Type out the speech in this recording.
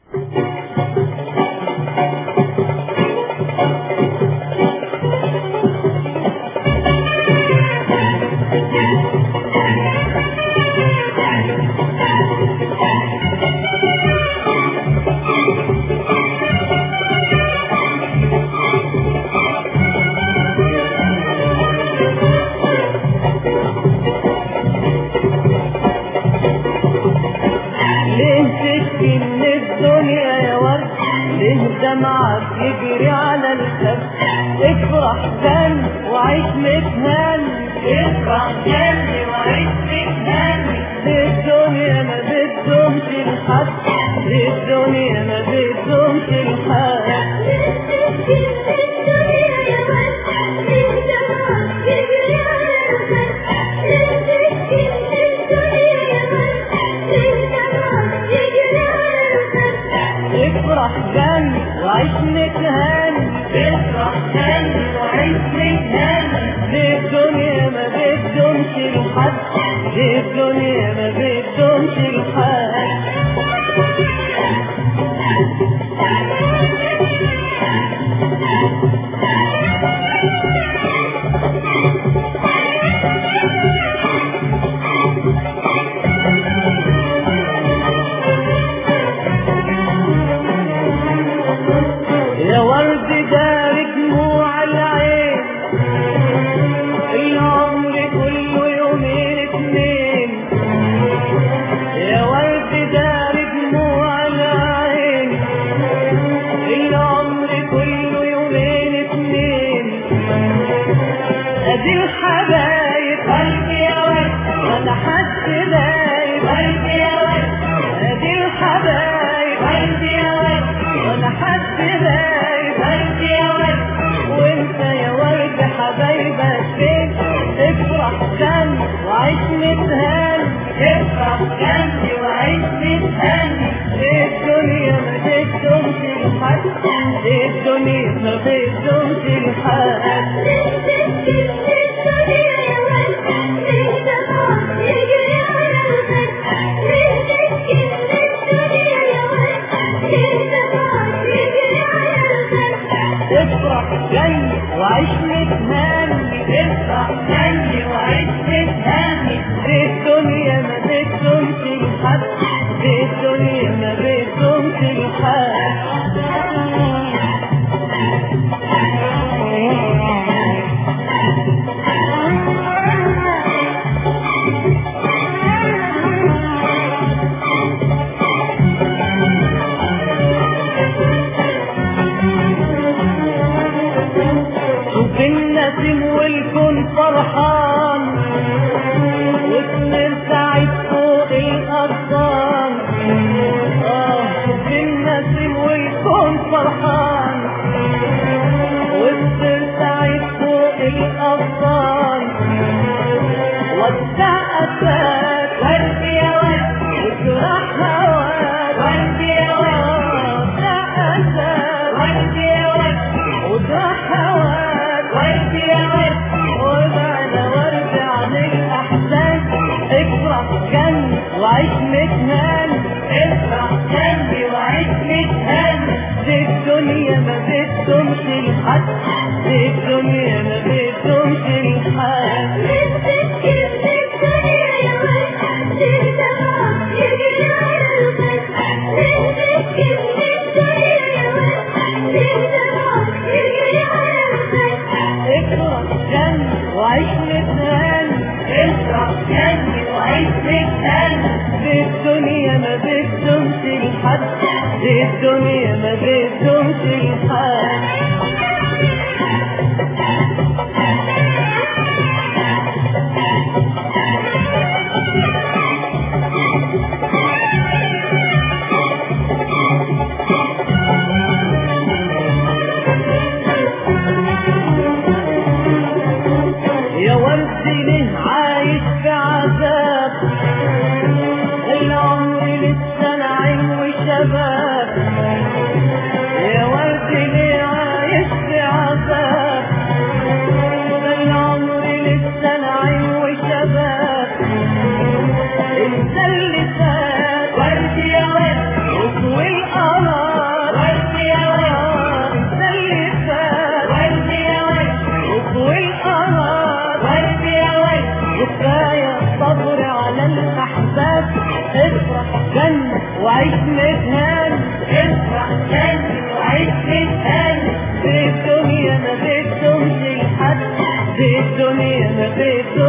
ليه تشكي من الدنيا يا ورد ليه دمعك يجري على الخد افرح جن وعيش متهان افرح جن وعيش متهان الدنيا ما بدهمش الحد الدنيا ما بدهمش الحد افرح جن وعيش متهان افرح جن وعيش متهان دي الدنيا ما بدهمش الحد دي الدنيا ما بدهمش الحد يا ورد دار دموع العين العمر كله يومين اتنين يا ورد دار دموع العين العمر كله يومين اتنين ادي الحبايب قلبي يا ورد ولا حد دايب قلبي يا ورد ادي الحبايب قلبي يا ورد ولا حد دايب قلبي يا ورد وانت يا ورد حبايبك فين افرح جن وعيش متهان افرح جن وعيش متهان الدنيا ما بدهمش الحد الدنيا ما بدهمش الحد افرح جن وعيش متهان افرح جن وعيش متهان الدنيا ما بدهمش الحد الدنيا ما بدهمش شوف النسيم والكون فرحان واسم سعيد فوق الأغصان آه شوف النسيم والكون فرحان واسم سعيد فوق الأغصان ودع أساك ورد يا ورد اجرح هواك ورد يا ورد ودع أساك ورد يا ورد وجرح هواك ورد يا ورد وبعد ورد عن الأحزان افرح جن وعيش متهان افرح جن وعيش متهان دي الدنيا ما بدهمش الحد دي الدنيا ما بدهمش الحد افرح جن وعيش متهان افرح جن وعيش متهان دي الدنيا ما بدهمش الحد دي الدنيا ما بدهمش الحد يا ورد ليه عايش في عذاب العمر لسه نعيم وشباب يا ورد ليه عايش في جنة وعيش متهان افرح جنة وعيش متهان في الدنيا ما بدهمش لحد في الدنيا ما بدهمش